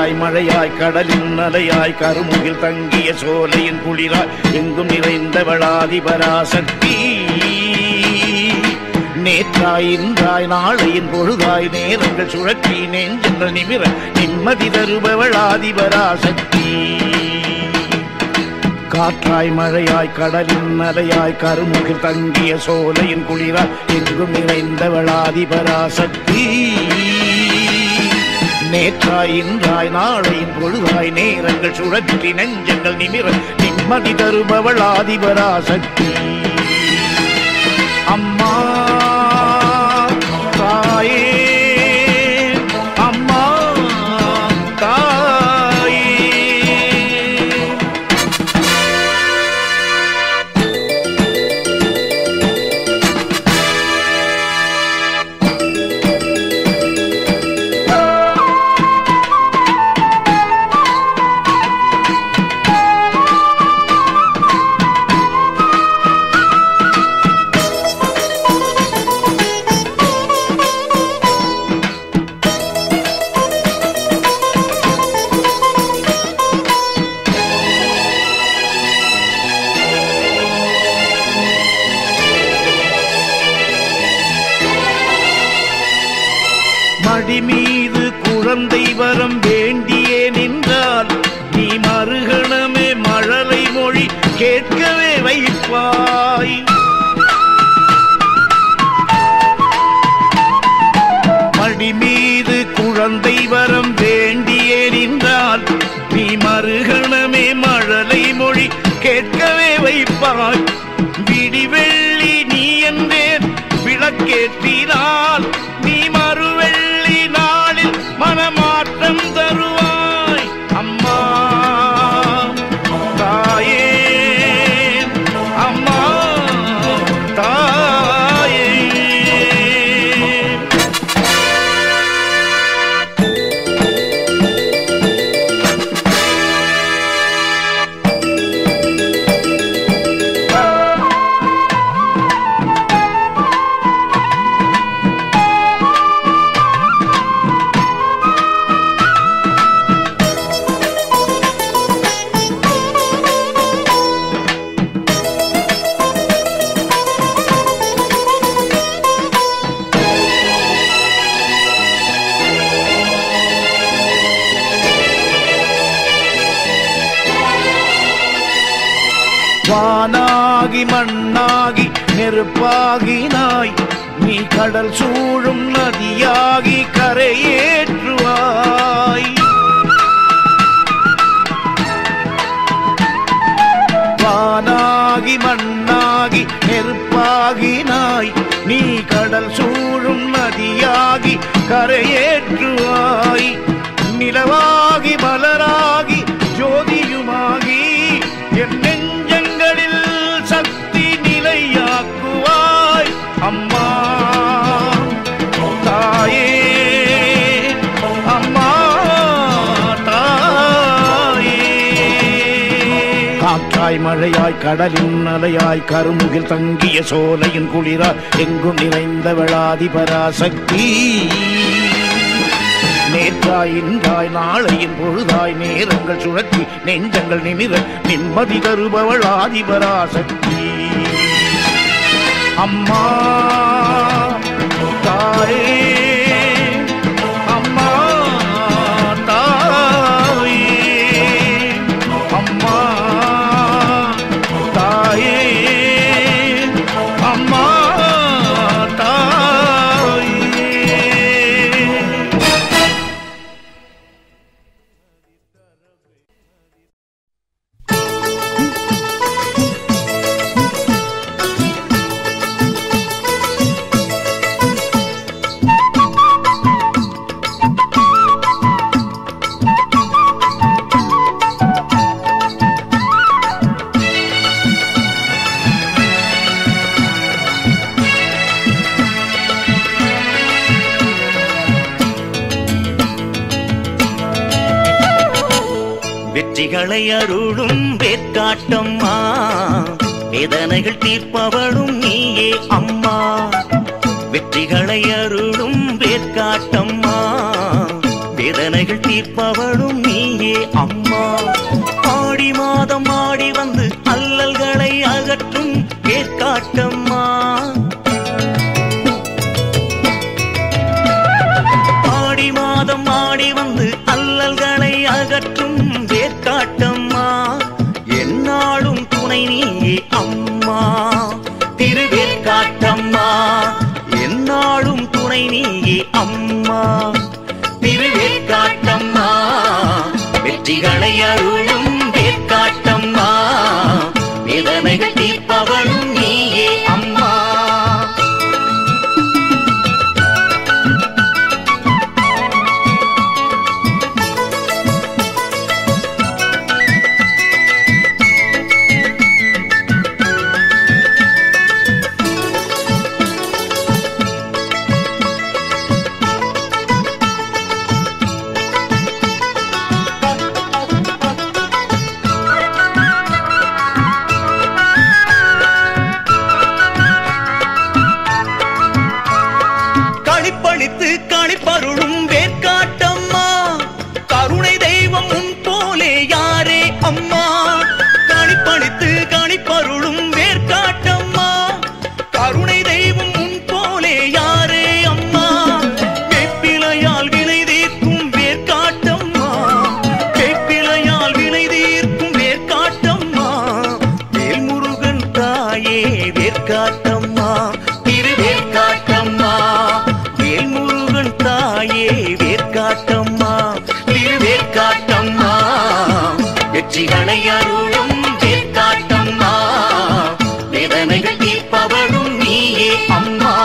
காற்றாய் மழையாய் கடலின் அலையாய் கருமுகில் தங்கிய சோலையின் குளிராய் எங்கும் நிறைந்தவளாதி பராசக்தி நேற்றாய் இன்றாய் நாளையின் பொழுதாய் நேரங்கள் சுழற்றி நெஞ்சங்கள் நிமிர நிம்மதி தருபவள் ஆதிபராசக்தி காற்றாய் மழையாய் கடலின் அலையாய் கருமுகில் தங்கிய சோலையின் குளிராய் எங்கும் நிறைந்தவள் ஆதிபராசக்தி நேற்றாய் இன்றாய் நாளையின் பொழுதாய் நேரங்கள் சுழற்றி நெஞ்சங்கள் நிமிர நிம்மதி தருபவள் ஆதிபராசக்தி அம்மா தாயே அம்மா தாயே மடி மீது குழந்தை வரம் வேண்டியே நின்றால் நீ மறுகணமே மழலை மொழி கேட்கவே வைப்பாய் மடி மீது குழந்தை வரம் வேண்டியே நின்றால் நீ மறுகணமே மழலை மொழி கேட்கவே வைப்பாய் விடிவெள்ளி நீ என்றேன் விளக்கேற்றினால் நீ மறுவெள்ளி நாளில் மனமாற்றம் தருவாய் அம்மா தாயே அம்மா தாயே வானாகி மண்ணாகி நெருப்பாகினாய் நீ கடல் சூழும் நதியாகி கரையேற்றுவாய் வானாகி மண்ணாகி நெருப்பாகினாய் நீ கடல் சூழும் நதியாகி கரையேற்றுவாய் நிலவாகி மலராகி ஜோதியுமாகி என் நெஞ்சங்களில் சக்தி நிலையாக்குவாய் அம்மா தாயே அம்மா தாயே காற்றாய் மழையாய் கடலின் அலையாய் கருமுகில் தங்கிய சோலையின் குளிரா எங்கும் நிறைந்தவளாதி பராசக்தி நேற்றாய் இன்றாய் நாளையின் பொழுதாய் நேரங்கள் சுழற்றி நெஞ்சங்கள் நிமிர நிம்மதி தருபவள் ஆதிபராசக்தி அம்மா தாயே அம்மா தாயே அம்மா தாயே அம்மா தாயே வெற்றிகளை அருளும் வேற்காட்டம்மா வேதனைகள் தீர்ப்பவளும் நீயே அம்மா வெற்றிகளை அருளும் வேற்காட்டம்மா வேதனைகள் தீர்ப்பவளும் நீயே அம்மா ஆடி மாதம் ஆடி வந்து அல்லல்களை அகற்றும் ஏற்காட்டம்மா ஆடி மாதம் ஆடி வந்து அல்லல்களை அகற்றும் வேற்காட்டம்மா என்னாலும் துணை நீயே அம்மா திருவேற்காட்டம்மா என்னாலும் துணை நீயே அம்மா திருவேற்காட்டம்மா வெற்றிகளை அருளும் வேற்காட்டம்மா வேதனைகள் தீர்ப்பவளும் நீயே அம்மா களிப்பளித்து களிப்பருளும் வேற்காட்டம்மா கருணை தெய்வம் உன் போலே யாரே அம்மா களிப்பளித்து களிப்பருளும் வேற்காட்டம்மா கருணை தெய்வம் உன் போலே யாரே அம்மா வெப்பிலையால் வினை தீர்க்கும் வேற்காட்டம்மா வெப்பிலையால் வினை தீர்க்கும் வேற்காட்டம்மா வேல்முருகன் தாயே வேற்காட்டம்மா திருவேற்காட்டம்மா வேல்முருகன் தாயே வேற்காட்டம்மா திருவேற்காட்டம்மா வெற்றிகளை அருளும் வேற்காட்டம்மா வேதனைகள் தீர்ப்பவளும் நீயே அம்மா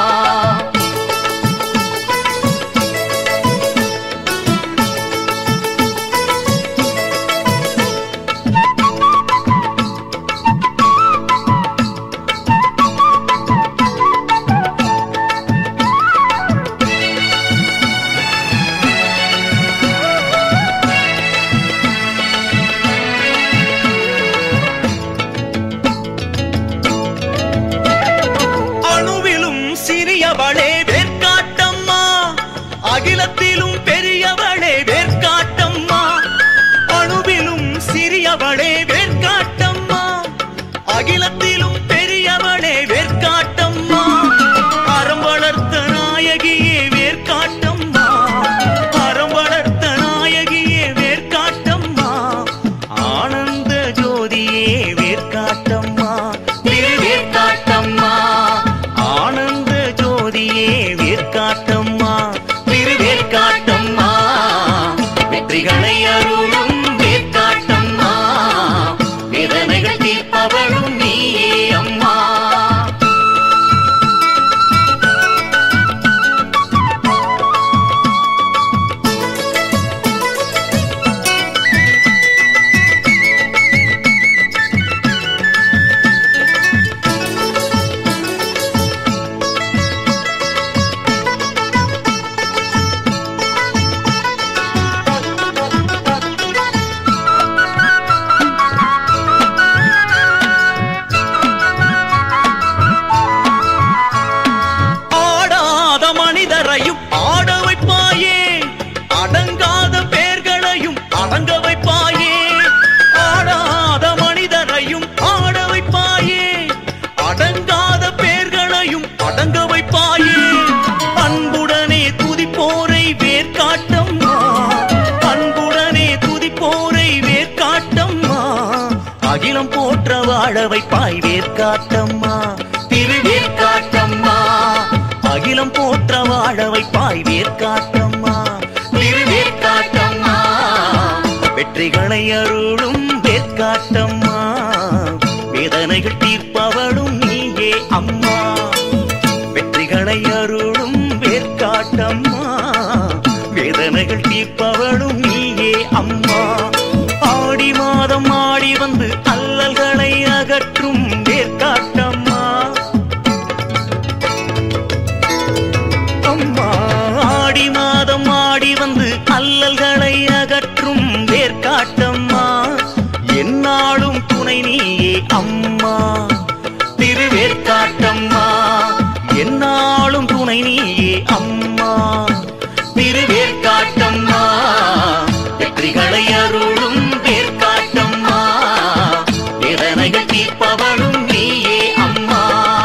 அணுவிலும் சிறியவளே வேற்காட்டம்மா அகிலத்திலும் பெரியவளே வேற்காட்டம்மா அணுவிலும் சிறியவளே வேற்காட்டம்மா அகிலத்திலும் பெரியவளே வேற்காட்டம்மா அறம் வளர்த்த நாயகியே வேற்காட்டம்மா அறம் வளர்த்த நாயகியே வேற்காட்டம்மா ஆனந்த ஜோதியே வேற்காட்டம்மா திருவேற்காட்டம்மா ஆனந்த ஜோதியே வேற்காட்டம்மா திருவேற்காட்டம்மா வெற்றிகளை அருளும் வேற்காட்டம்மா வேதனைகள் தீர்ப்பவளும் நீயே அம்மா ஆடாத மனிதரையும் ஆட வைப்பாயே அடங்காத பேர்களையும் அடங்க வைப்பாயே ஆடாத மனிதரையும் ஆட வைப்பாயே அடங்காத பேர்களையும் அடங்க வைப்பாயே அன்புடனே துதிப்போரை வேர்காட்டம்மா அன்புடனே துதிப்போரை வேர்காட்டம்மா அகிலம் போற்ற வாழ வைப்பாய் வேர்காட்டம்மா திருவேற்காட்டம்மா அகிலம் போற்ற வாழ வைப்பாய் வேர்காட்டம்மா திருவேற்காட்டம்மா வெற்றிகளை அருளும் வேற்காட்டம்மா வேதனைகள் தீர்ப்பவளும் நீயே அம்மா வெற்றிகளை அருளும் வேற்காட்டம்மா வேதனைகள் தீர்ப்பவளும் நீயே அம்மா ஆடி மாதம் ஆடி வந்து அல்லல்களை அகற்றும் வேற்காட்டம்மா அம்மா ஆடி மாதம் ஆடி வந்து அல்லல்களை அகற்றும் வேற்காட்டம்மா என்னாலும் துணை நீயே அம்மா திருவேற்காட்டம்மா கருணை அருளும் வேர்க்காட்டம்மா வேதனைகள் தீர்ப்பவளும் நீயே அம்மா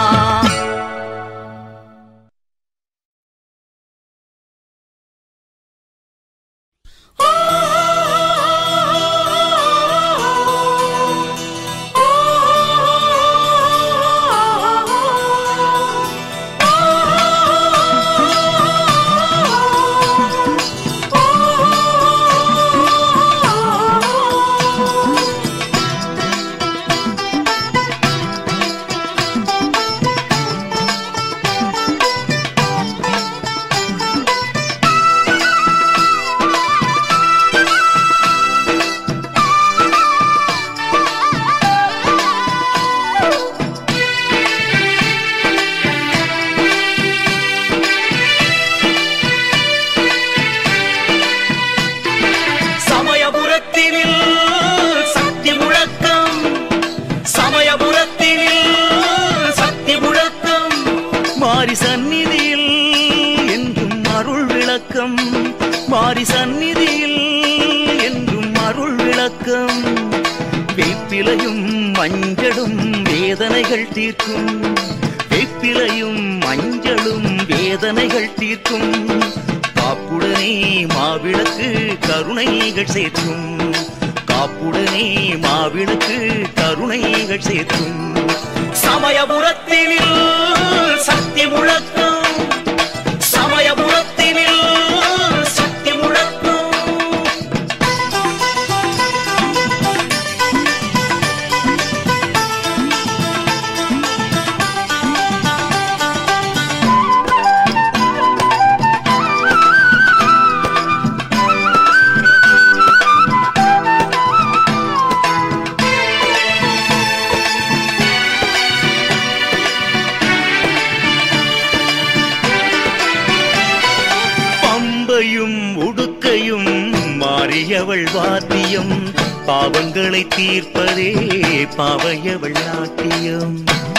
சமயபுரத்தினில் சக்தி முழக்கம் சமயபுரத்தினில் சக்தி முழக்கம் மாரி சந்நிதியில் என்றும் அருள் விளக்கம் மாரி சந்நிதியில் என்றும் அருள் விளக்கம் வேப்பிலையும் மஞ்சளும் வேதனைகள் தீர்க்கும் வேப்பிலையும் மஞ்சளும் வேதனைகள் தீர்க்கும் காப்புடனே மாவிளக்கு கருணைகள் சேர்க்கும் காப்புடனே மாவிளக்கு கருணைகள் சேர்க்கும் சமயபுரத்தினில் சக்தி முழக்கம் சமயபுரத்தினில் சக்தி முழக்கம் பம்பையும் உடுக்கையும் மாறியவள் வாத்தியம் பாவங்களை தீர்ப்பதே பாவையவள் நாட்டியம்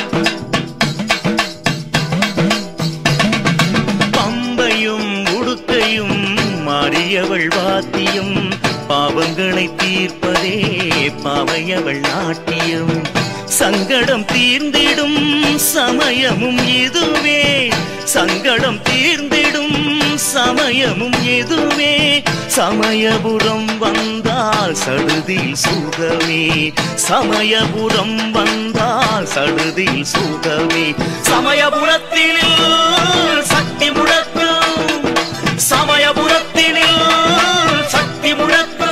பம்பையும் உடுக்கையும் மாறியவள் வாத்தியம் பாவங்களை தீர்ப்பதே பாவையவள் நாட்டியம் சங்கடம் தீர்ந்திடும் சமயமும் இதுவே சங்கடம் தீர்ந்திடும் சமயமும் இதுவே சமயபுரம் வந்தால் சடுதில் சுகமே சமயபுரம் வந்தால் சடுதில் சுகமே சமயபுரத்தினில் சக்தி முழக்கம் சமயபுரத்தினில் சக்தி முழக்கம்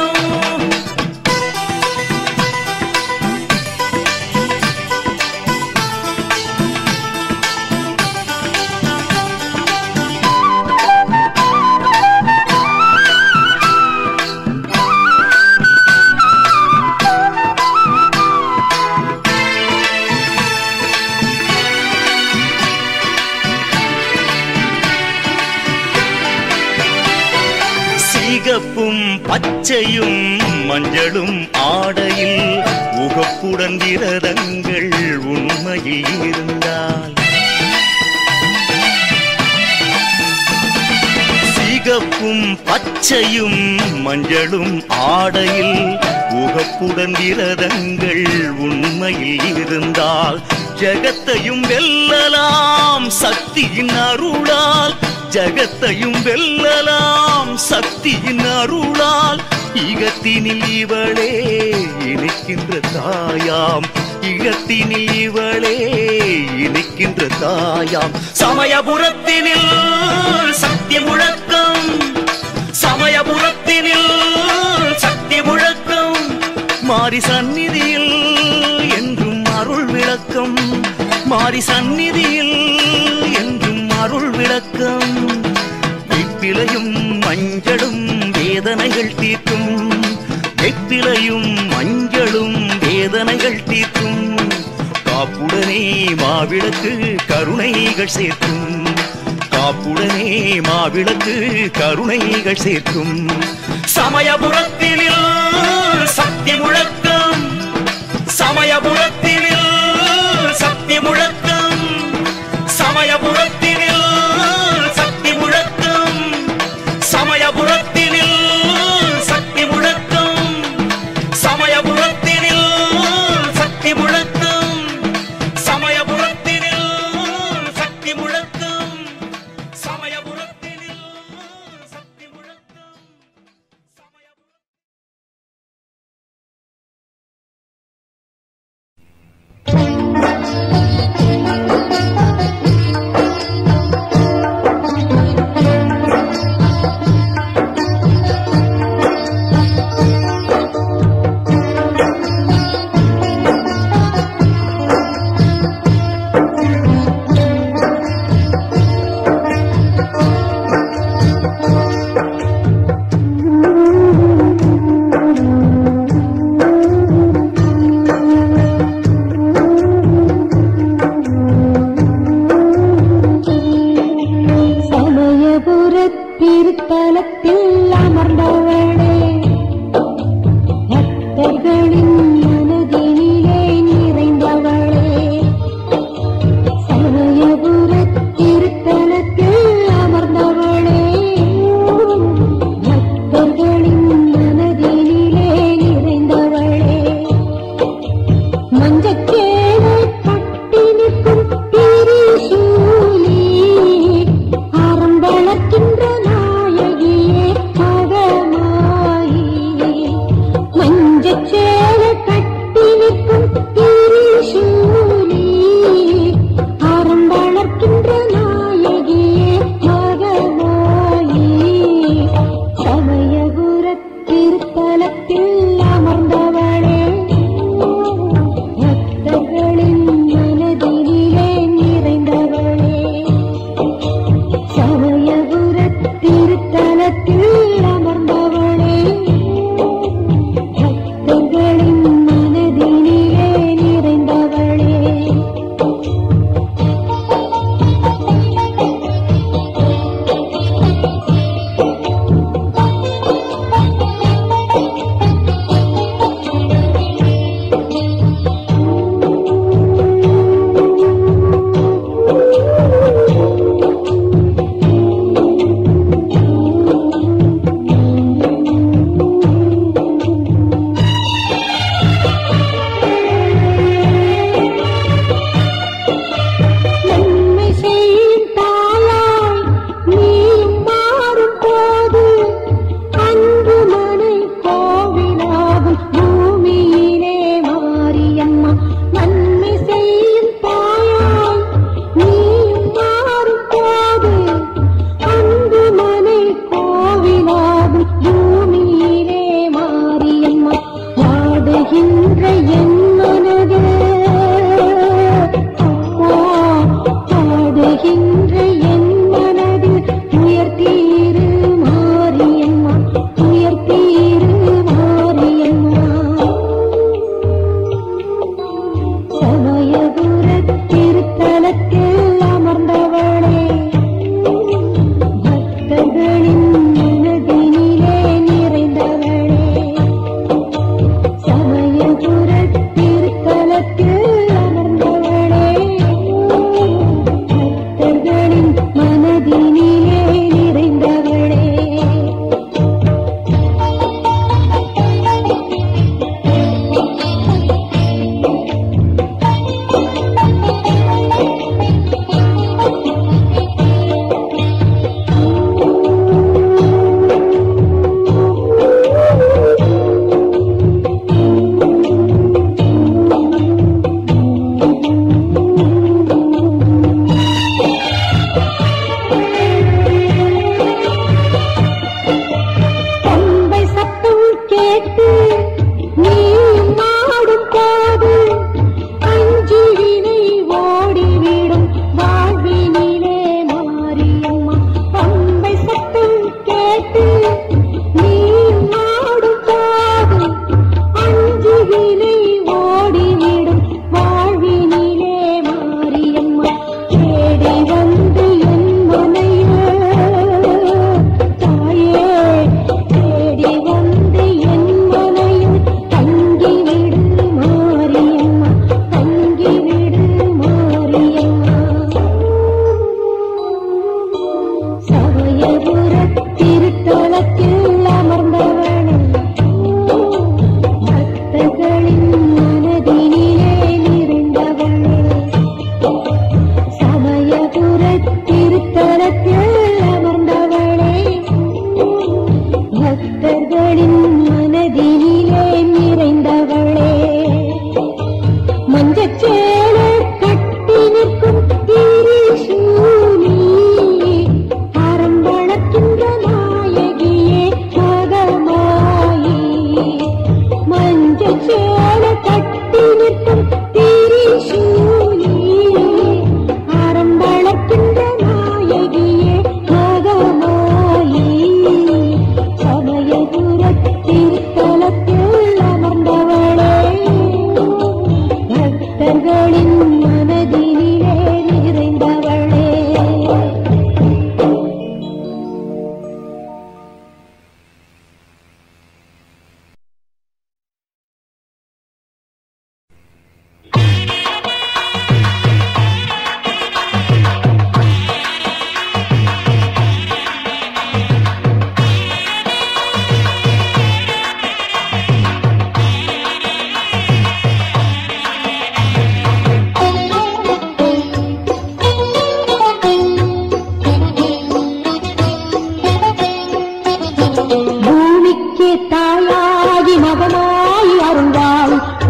சிகப்பும் பச்சையும் மஞ்சளும் ஆடையில் உகப்புடன் விரதங்கள் உண்மையில் இருந்தால் சிகப்பும் பச்சையும் மஞ்சளும் ஆடையில் உகப்புடன் விரதங்கள் உண்மையில் இருந்தால் ஜகத்தையும் வெல்லலாம் சக்தியின் அருளால் ஜகத்தையும் வெல்லலாம் சக்தியின் அருளால் இகத்தினில் இவளே இனிக்கின்ற தாயாம் இகத்தினில் இவளே இனிக்கின்ற தாயாம் சமயபுரத்தினில் சக்தி முழக்கம் சமயபுரத்தினில் சக்தி முழக்கம் மாரி சந்நிதியில் என்றும் அருள் விளக்கம் மாரி சந்நிதியில் என்றும் அருள் விளக்கம் வெப்பிலையும் மஞ்சளும் வேதனைகள் தீர்க்கும் வெப்பிலையும் மஞ்சளும் வேதனைகள் தீர்க்கும் காப்புடனே மாவிளக்கு கருணைகள் சேர்க்கும் காப்புடனே மாவிளக்கு கருணைகள் சேர்க்கும் சமயபுரத்தினில் சக்தி முழக்கம் சமயபுரத்தினில் சக்தி முழக்கம் சமயபுரத்தினில் சக்தி முழக்கம் சமயபுரத்தினில் சக்தி முழக்கம் பட்டுச்சேல கட்டி நிற்கும் திரிசூலி அறம் வளர்க்கின்ற நாயகியே மகமாயி சமயபுர திருத்தலத்தில் அமர்ந்தவளே பக்தர்களின் மனதினிலே நிறைந்தவளே சமயபுர திருத்தலத்தில் அமர்ந்தவளே பக்தர்களின் மனதினிலே நிறைந்தவளே நன்மை செய்யும் தாயாய் நீயும் மாறும் போது அன்பு மனை கோவிலாகும் பூமியிலே மாரியம்மா நன்மை செய்யும் தாயாய் நீயும் மாறும் போது அன்பு மனை கோவிலாகும் பூமியிலே மாரியம்மா வாடுகின்ற என் மனது அம்மா பாடுகின்ற என் மனது உயர்த்தீரு மாரியம்மா உயர்த்தீரு மாரியம்மா சமயபுர திருத்தலத்தில் அமர்ந்தவளே பக்தர்களின் மனதினிலே நிறைந்தவளே சமயபுர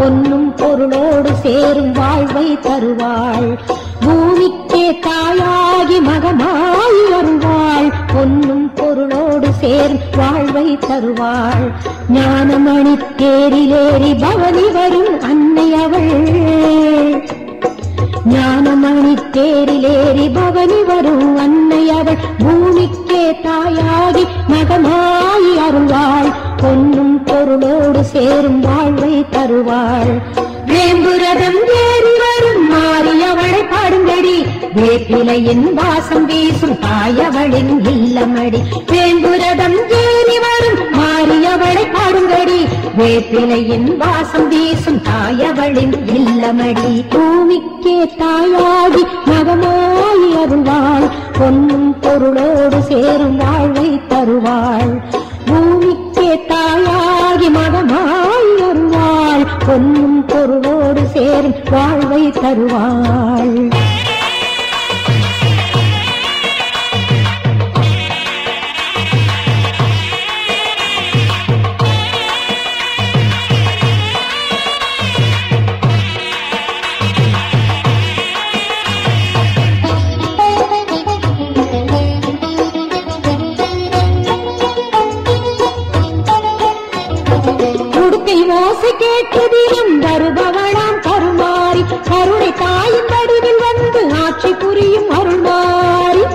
பொன்னும் பொருளோடு சேரும் வாழ்வை தருவாள் பூமிக்கே தாயாகி மகமாய் வருவாள் பொன்னும் பொருளோடு சேரும் வாழ்வை தருவாள் ஞானமணி தேரிலேறி பவனி வரும் அன்னை அவள் ஞானமணி தேரிலேறி பவனி வரும் அன்னை அவள் பூமிக்கே தாயாகி மகமாய் அருள்வாள் பொன்னும் பொருளோடு சேரும் வாழ்வை தருவாள் வேம்புரதம் ஏறி வரும் மாறி அவளை பாடுங்கடி வேப்பிலையின் வாசம் வீசும் தாயவளின் இல்லமடி வேம்புரதம் ஏறி வரும் மாறி அவளை பாடுங்கடி வேப்பிலையின் வாசம் வீசும் தாயவளின் இல்லமடி பூமிக்கே தாயாகி மகமாய் அருள்வாள் பொன்னும் பொருளோடு சேரும் வாழ்வை தருவாள் பூமிக்கே தாயாகி மகமாய் அருள்வாள் பொன்னும் பொருளோடு சேரும் வாழ்வை தருவாள் உடுக்கை ஓசை கேட்டு தினம் வருபவளாம் கருமாறி கருணை தாயின் வடிவில் வந்து ஆட்சி புரியும் அருள்மாறி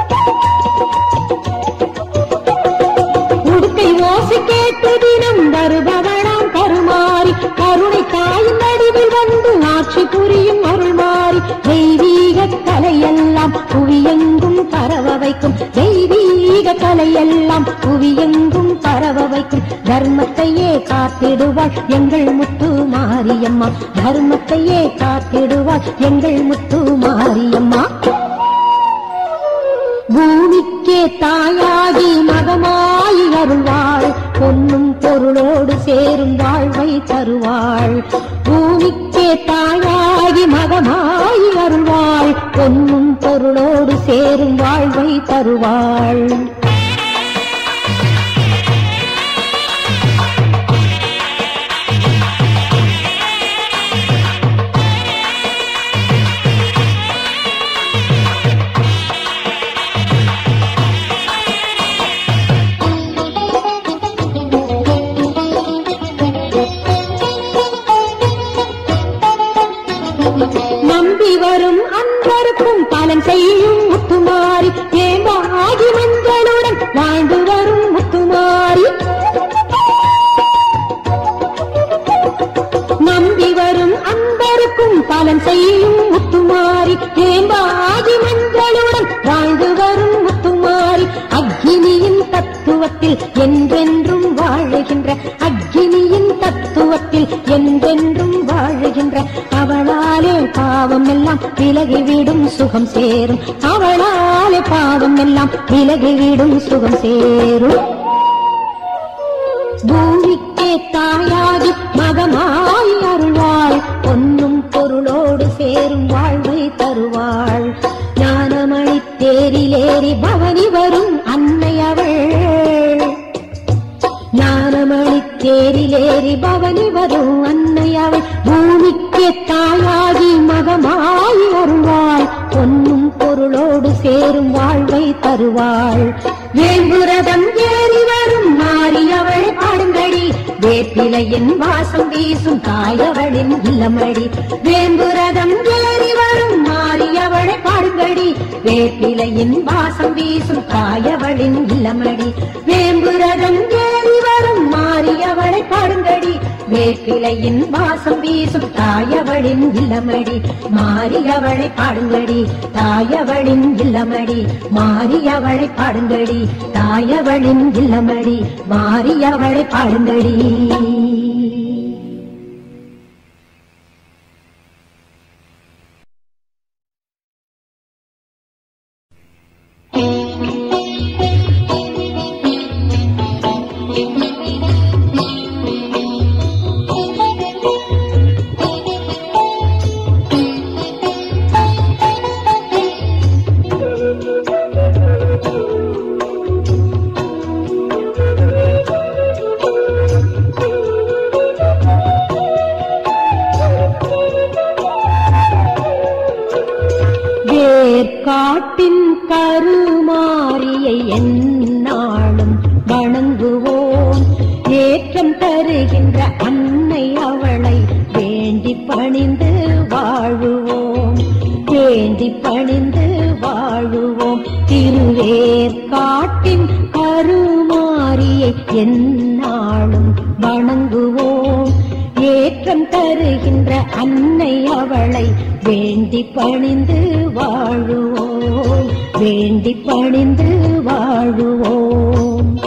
உடுக்கை ஓசை கேட்டு தினம் வருபவளாம் கருமாறி கருணை தாயின் வடிவில் வந்து ஆட்சி புரியும் அருள்மாறி தெய்வீக கலையெல்லாம் புவியெங்கும் பரவ வைக்கும் தெய்வீக கலையெல்லாம் புவியெங்கும் பரவ வைக்கும் தர்மத்தையே காத்திடுவாள் எங்கள் முத்து மாரியம்மா தர்மத்தையே காத்திடுவாள் எங்கள் முத்து மாரியம்மா பூமிக்கே தாயாகி மகமாய் அருள்வாள் பொன்னும் பொருளோடு சேரும் வாழ்வை தருவாள் பூமிக்கே தாயாகி மகமாய் அருள்வாள் பொன்னும் பொருளோடு சேரும் வாழ்வை தருவாள் நம்பி வரும் அன்பருக்கும் பலன் செய்யும் முத்துமாரி ஏம்பாகி மஞ்சளுடன் வாழ்ந்து வரும் முத்துமாரி நம்பி வரும் அன்பருக்கும் பலன் செய்யும் முத்துமாரி ஏம்பாகி மஞ்சளுடன் வாழ்ந்து வரும் முத்துமாரி அக்னியின் தத்துவத்தில் என்றென்றும் வாழுகின்ற அக்னியின் தத்துவத்தில் என்றென்றும் வாழுகின்ற அவளாலே பாவம் எல்லாம் விலகிவிடும் சுகம் சேரும் அவளாலே பாவம் எல்லாம் விலகிவிடும் சுகம் சேரும் பூமிக்கே தாயாகி மகமாய் அருள்வாள் பொன்னும் பொருளோடு சேரும் வாழ்வை தருவாள் ஞானமணி தேரிலேறி பவனி வரும் அன்னை அவள் ஞானமணி தேரிலேறி பவனி வரும் அன்னை அவள் பூமிக்கே தாயாகி மகமாய் அருள்வாள் பொன்னும் பொருளோடு சேரும் வாழ்வை தருவாள் வேங்குரதம் ஏறி வரும் மாறி அவள் பாடுங்கடி வேப்பிலையின் வாசம் வீசும் தாயவளின் இல்லமடி வேம்புரதம் ஏறி வரும் மாறி அவளை பாடுங்கடி வேப்பிலையின் வாசம் வீசும் தாயவளின் இல்லமடி வேம்புரதம் ஏறி வரும் மாறி அவளை பாடுங்கடி வேப்பிலையின் வாசம் வீசும் தாயவளின் இல்லமடி மாறி அவளை பாடுங்கடி தாயவளின் இல்லமடி மாறி அவளை பாடுங்கடி தாயவளின் இல்லமடி மாறி அவளை பாடுங்கடி கருமாரியை எந்நாளும் வணங்குவோம் ஏற்றம் தருகின்ற அன்னை அவளை வேண்டி பணிந்து வாழுவோம் வேண்டி பணிந்து வாழுவோம் திருவேற்காட்டின் கருமாரியை எந்நாளும் வணங்குவோம் ஏற்றம் தருகின்ற அன்னை அவளை வேண்டி பணிந்து வாழுவோம் வேண்டி பணிந்து வாழுவோம்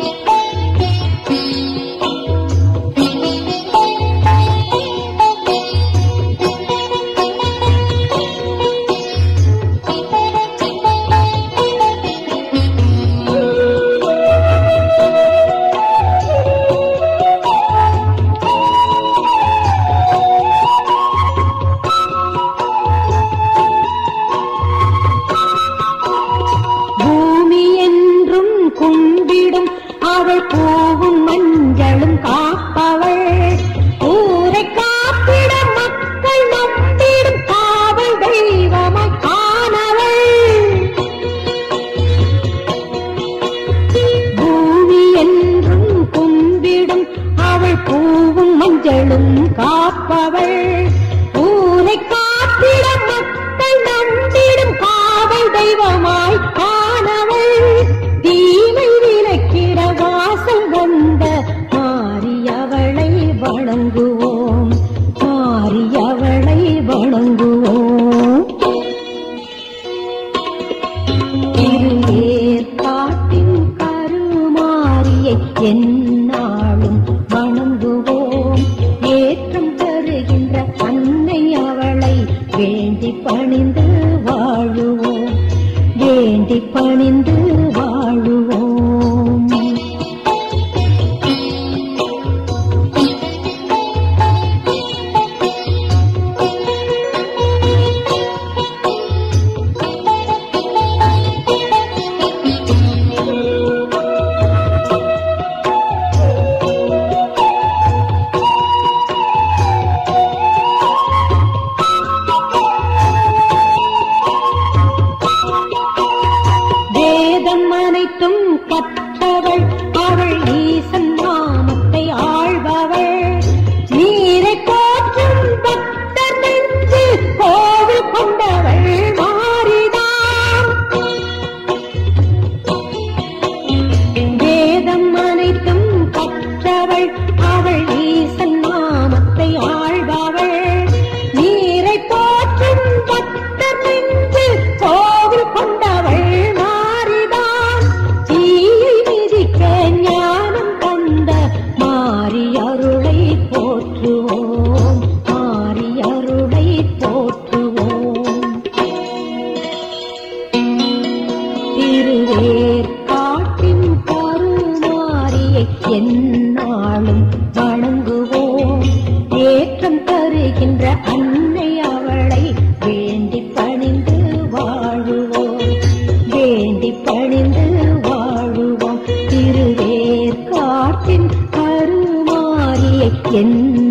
பூமி என்றும் கும்பிடும் அவள் பூவும் மஞ்சளும் காப்பவள் ஊரை காப்பிட மக்கள் நம்பிடும் காவல் தெய்வமாய் காணவள் பூமி என்றும் கும்பிடும் அவள் பூவும் மஞ்சளும் காப்பவள் ஊரை காத்திட மக்கள் நம்பிடும் காவல் தெய்வமாய் காணவள் தீமை விலக்கிட வாசல் வந்த மாரியவளை வணங்குவோம் மாரியவளை வணங்குவோம் திருவேற்காட்டின் கருமாரியை எந்நாளும் வணங்குவோம் ஏற்றம் தருகின்ற அன்னை அவளை வேண்டி பணிந்து வாழுவோம் வேண்டி பணிந்து வாழுவோம் வேதம் அனைத்தும் கற்றவள் அவள் ஈசன் நாமத்தை ஆழ்பவள் நீரை போற்றும் பக்தர் நெஞ்சு கோவில் கொண்டவள் மாறிதான் வேதம் அனைத்தும் கற்றவள் அவள் ஈசன் நாமத்தை ஆழ்பவள் நீரை போற்றும் பக்தர் நெஞ்சு கோவில் கொண்டவள் மாறிதான் தீயை மிதிக்க ஞானம் தந்த மாறி அருளை போற்றுவோம் மாறி அருளை போற்றுவோம் திருவேற்காட்டின் கருமாரியை எந்நாளும் வணங்குவோம் ஏற்றம் தருகின்ற அன்னை அவளை வேண்டி பணிந்து வாழுவோம் வேண்டி பணிந்து வாழுவோம் திருவேற்காட்டின் கருமாரியை என்